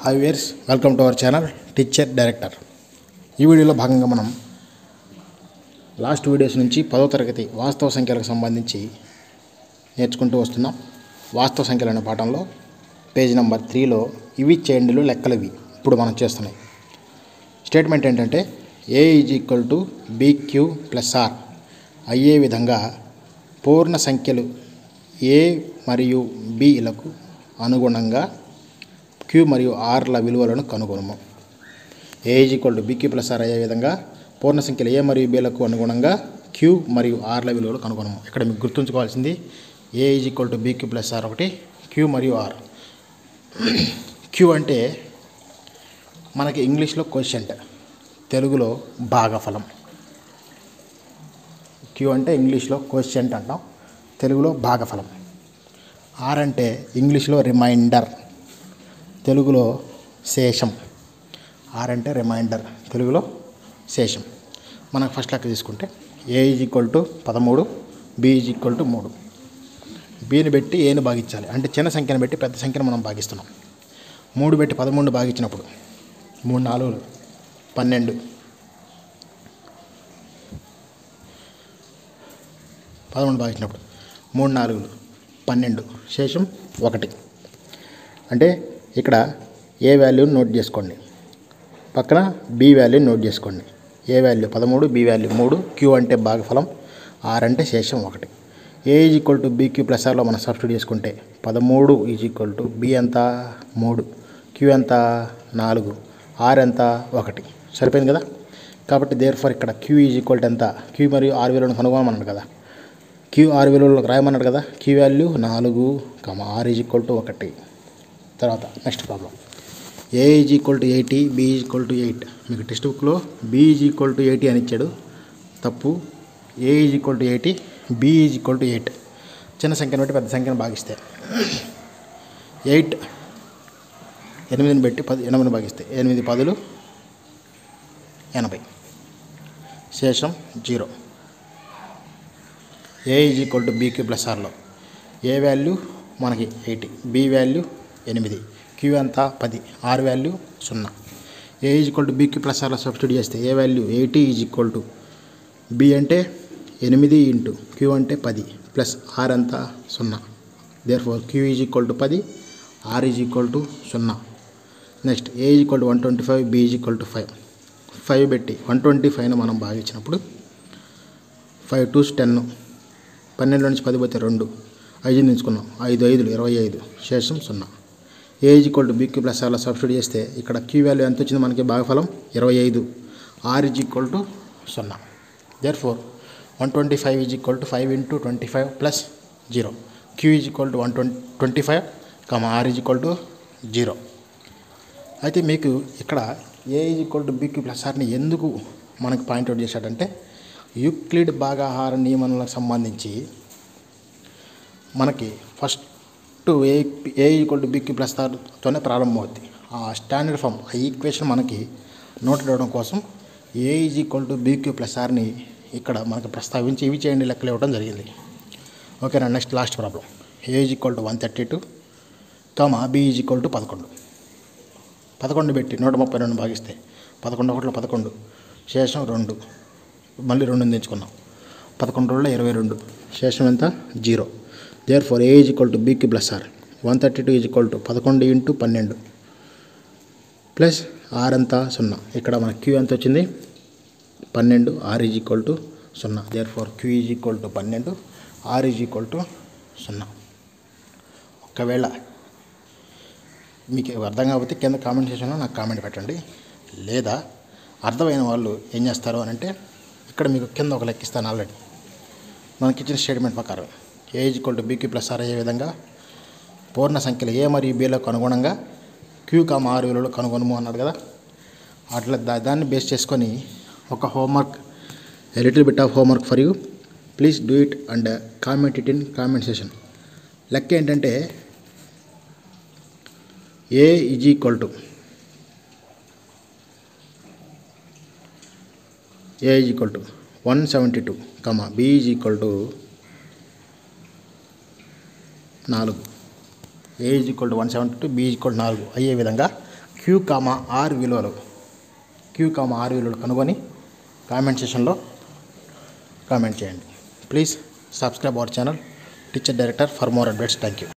hi viewers welcome to our channel teacher director ఈ వీడియోలో భాగంగా మనం లాస్ట్ వీడియోస్ నుంచి పదో తరగతి వాస్తవ సంఖ్యలకు సంబంధించి నేర్చుకుంటూ వస్తున్నాం వాస్తవ సంఖ్యలు అనే పాఠంలో పేజ్ నెంబర్ త్రీలో ఇవి చేయండిలు లెక్కలు ఇవి ఇప్పుడు మనం చేస్తున్నాయి స్టేట్మెంట్ ఏంటంటే A is equal to B Q plus R అయ్యే విధంగా పూర్ణ సంఖ్యలు ఏ మరియు బిలకు అనుగుణంగా క్యూ మరియు ఆర్ల విలువలను కనుగొనము A is equal to B Q plus R అయ్యే విధంగా పూర్ణ సంఖ్యలు ఏ మరియు బిలకు అనుగుణంగా క్యూ మరియు ఆర్ల విలువలు కనుగొనము ఇక్కడ మీకు గుర్తుంచుకోవాల్సింది A is equal to B Q plus R ఒకటి క్యూ మరియు ఆర్ క్యూ అంటే మనకి ఇంగ్లీష్లో క్వశ్చంట్ తెలుగులో భాగఫలం క్యూ అంటే ఇంగ్లీష్లో క్వశ్చంట్ అంటాం తెలుగులో భాగఫలం ఆర్ అంటే ఇంగ్లీష్లో రిమైండర్ తెలుగులో శేషం ఆర్ అంటే రిమైండర్ తెలుగులో శేషం మనకు ఫస్ట్ లెక్క తీసుకుంటే ఏ ఈజ్ ఈక్వల్ టు పదమూడు బి ఈజ్ ఈక్వల్ టు మూడు బీని పెట్టి ఏని భాగించాలి అంటే చిన్న సంఖ్యను పెట్టి పెద్ద సంఖ్యను మనం భాగిస్తున్నాం మూడు పెట్టి పదమూడు భాగించినప్పుడు మూడు నాలుగులు పన్నెండు పదమూడు భాగించినప్పుడు మూడు నాలుగులు పన్నెండు శేషం ఒకటి అంటే ఇక్కడ ఏ వాల్యూని నోట్ చేసుకోండి పక్కన బి వాల్యూని నోట్ చేసుకోండి ఏ వాల్యూ పదమూడు బి వాల్యూ మూడు క్యూ అంటే భాగఫలం ఆర్ అంటే శేషం ఒకటి A is equal to B Q plus ఆర్లో మనం సబ్స్టిట్యూట్ చేసుకుంటే పదమూడు ఈజ్ ఈక్వల్ టు బి ఎంత మూడు క్యూ ఎంత నాలుగు ఆర్ ఎంత ఒకటి సరిపోయింది కదా కాబట్టి దేర్ ఫర్ ఇక్కడ క్యూ ఈజ్ ఈక్వల్ టు ఎంత క్యూ మరియు ఆర్ విలువను కనుగొనమన్నాడు కదా క్యూ ఆర్ విలువలకు రాయమన్నాడు కదా క్యూ వాల్యూ నాలుగు comma R is equal to ఒకటి తర్వాత next problem A is equal to eighty B is equal to eight మీకు టెక్స్ట్ బుక్లో B is equal to eighty అని ఇచ్చాడు తప్పు A is equal to eighty B is equal to eight చిన్న సంఖ్యను బట్టి పెద్ద సంఖ్యను భాగిస్తే ఎయిట్ ఎనిమిదిని పెట్టి పది ఎనిమిదిని భాగిస్తే ఎనిమిది పదులు ఎనభై శేషం zero A is equal to B Q plus ఆర్లో ఏ వాల్యూ మనకి ఎయిటీ బి వాల్యూ ఎనిమిది క్యూ ఎంత పది ఆర్ వాల్యూ సున్నా A is equal to B Q plus ఆర్లో సబ్స్టిట్యూట్ చేస్తే A value eighty is equal to B అంటే ఎనిమిది ఇంటూ క్యూ అంటే పది ప్లస్ ఆర్ ఎంత సున్నా therefore Q is equal to పది ఆర్ ఈజ్ ఈక్వల్ టు సున్నా next A is equal to one twenty five B is equal to five five పెట్టి one twenty ఫైవ్ను మనం భాగించినప్పుడు ఫైవ్ టూస్ టెన్ పన్నెండు నుంచి పది పోతే రెండు ఐదు ఎంచుకున్నాం ఐదు ఐదులు ఇరవై ఐదు శేషం సున్నా A is equal to B Q plus అలా సబ్స్టిట్యూట్ చేస్తే ఇక్కడ క్యూ వాల్యూ ఎంత వచ్చింది మనకి భాగఫలం ఇరవై ఐదు ఆర్ ఈజ్ ఈక్వల్ టు సున్నా therefore one twenty five is equal to five into twenty five plus zero Q is equal to one twenty twenty five comma R is equal to zero అయితే మీకు ఇక్కడ A is equal to B Q plus ఆర్ని ఎందుకు మనకు point out చేశాడంటే Euclid భాగాహార నియమనలకు సంబంధించి మనకి first A A equal to B Q plus ఆర్తోనే ప్రారంభమవుద్ది ఆ స్టాండర్డ్ ఫామ్ ఆ ఈక్వేషన్ మనకి నోట్ అవడం కోసం A is equal to B Q plus ఆర్ని ఇక్కడ మనకు ప్రస్తావించి ఇవి చేయండి లెక్కలు ఇవ్వడం జరిగింది ఓకేనా next last problem A is equal to one thirty two comma B is equal to పదకొండు పదకొండు పెట్టి నూట ముప్పై రెండు భాగిస్తే పదకొండు ఒకటిలో పదకొండు శేషం రెండు మళ్ళీ రెండు తెచ్చుకున్నాం పదకొండు రోజుల్లో ఇరవై రెండు శేషం ఎంత zero therefore A is equal to B Q plus R one thirty two is equal to పదకొండు ఇంటూ పన్నెండు ప్లస్ ఆర్ ఎంత సున్నా ఇక్కడ మన క్యూ ఎంత వచ్చింది పన్నెండు ఆర్ ఈజ్ ఈక్వల్ టు సున్నా therefore Q is equal to పన్నెండు ఆర్ ఈజ్ ఈక్వల్ టు సున్నా ఒకవేళ మీకు అర్థం కాకపోతే కింద కామెంట్ సెక్షన్లో నాకు కామెంట్ పెట్టండి లేదా అర్థమైన వాళ్ళు ఏం చేస్తారు అని అంటే ఇక్కడ మీకు కింద ఒక లెక్కిస్తాను ఆల్రెడీ మనకి ఇచ్చిన స్టేట్మెంట్ ప్రకారం A is equal to B Q plus R అయ్యే విధంగా పూర్ణ సంఖ్యలు ఏ మరియు బీలకు అనుగుణంగా క్యూ కామ ఆరు విలువలు కనుగొనము అన్నాడు కదా అట్లా దా దాన్ని బేస్ చేసుకొని ఒక homework a little bit of homework for you please do it and comment it in comment session లెక్క ఏంటంటే A is equal to A is equal to one seventy two comma B is equal to నాలుగు A is equal to one seventy two B is equal to నాలుగు అయ్యే విధంగా Q comma R విలువలు Q comma R విలువలు కనుగొని comment సెషన్లో comment చేయండి please subscribe hour channel teacher director for more updates thank you